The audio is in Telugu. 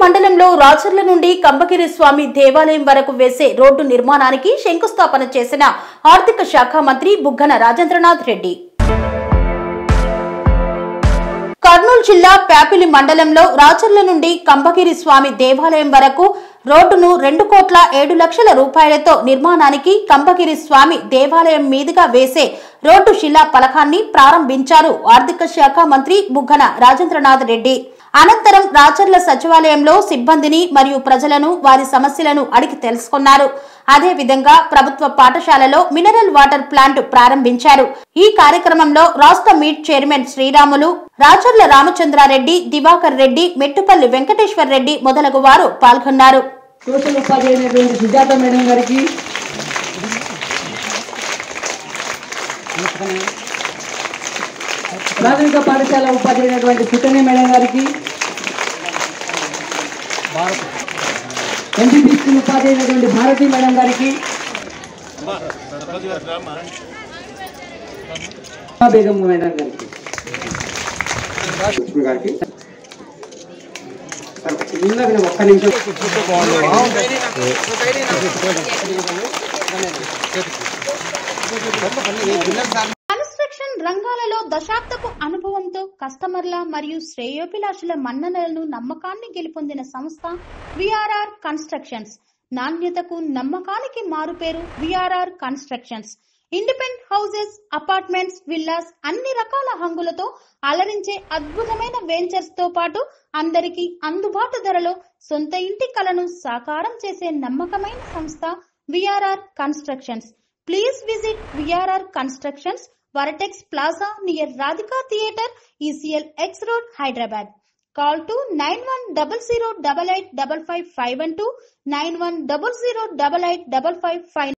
మండలంలో రాచర్ల నుండి కంబగిరి స్వామి దేవాలయం వరకు వేసే రోడ్డు నిర్మాణానికి శంకుస్థాపన చేసిన ఆర్థిక శాఖ మంత్రి బుగ్గన రాజేంద్రనాథ్ రెడ్డి కర్నూలు జిల్లా ప్యాపిలి మండలంలో రాచర్ల నుండి కంబగిరి స్వామి దేవాలయం వరకు రోడ్డును రెండు కోట్ల ఏడు లక్షల రూపాయలతో నిర్మాణానికి కంబగిరి స్వామి దేవాలయం మీదుగా వేసే రోడ్డు శిలా పలకాన్ని ప్రారంభించారు ఆర్థిక శాఖ మంత్రి బుగ్గన రాజేంద్రనాథ్ రెడ్డి అనంతరం రాచర్ల సచివాలయంలో సిబ్బందిని మరియు ప్రజలను వారి సమస్యలను అడిగి తెలుసుకున్నారు అదే విధంగా ప్రభుత్వ పాఠశాలలో మినరల్ వాటర్ ప్లాంట్ ప్రారంభించారు ఈ కార్యక్రమంలో రాష్ట్ర మీట్ చైర్మన్ శ్రీరాములు రాచర్ల రామచంద్రారెడ్డి దివాకర్ రెడ్డి మెట్టుపల్లి వెంకటేశ్వర్ రెడ్డి మొదలగు వారు పాల్గొన్నారు సోషల్ ఉపాధి అయినటువంటి సుజాత మేడం గారికి ప్రాథమిక పాఠశాల ఉపాధి అయినటువంటి సుకన్య మేడం గారికి ఎంపీపీసీ ఉపాధి అయినటువంటి భారతి మేడం గారికి బేగం మేడం గారికి లక్ష్మి గారికి ఇందాక నేను ఒక్క నిమిషం కన్స్ట్రక్షన్ రంగాలలో దశాబ్దపు అనుభవంతో కస్టమర్ల మరియు శ్రేయోభిలాషుల మన్ననలను నమ్మకాన్ని గెలుపొందిన సంస్థ విఆర్ఆర్ కన్స్ట్రక్షన్స్ నాణ్యతకు నమ్మకానికి మారుపేరు VRR constructions independent houses apartments villas అన్ని రకాల హంగులతో అలరించే అద్భుతమైన వెంచర్స్ తో పాటు అందరికీ అందుబాటు ధరలో సొంత ఇంటి కలను సాకారం చేసే నమ్మకమైన సంస్థ VRR constructions please visit VRR constructions Vertex plaza near Radhika theatre ECIL X road Hyderabad call to nine one double zero double eight double five five one two nine one double zero double eight double five five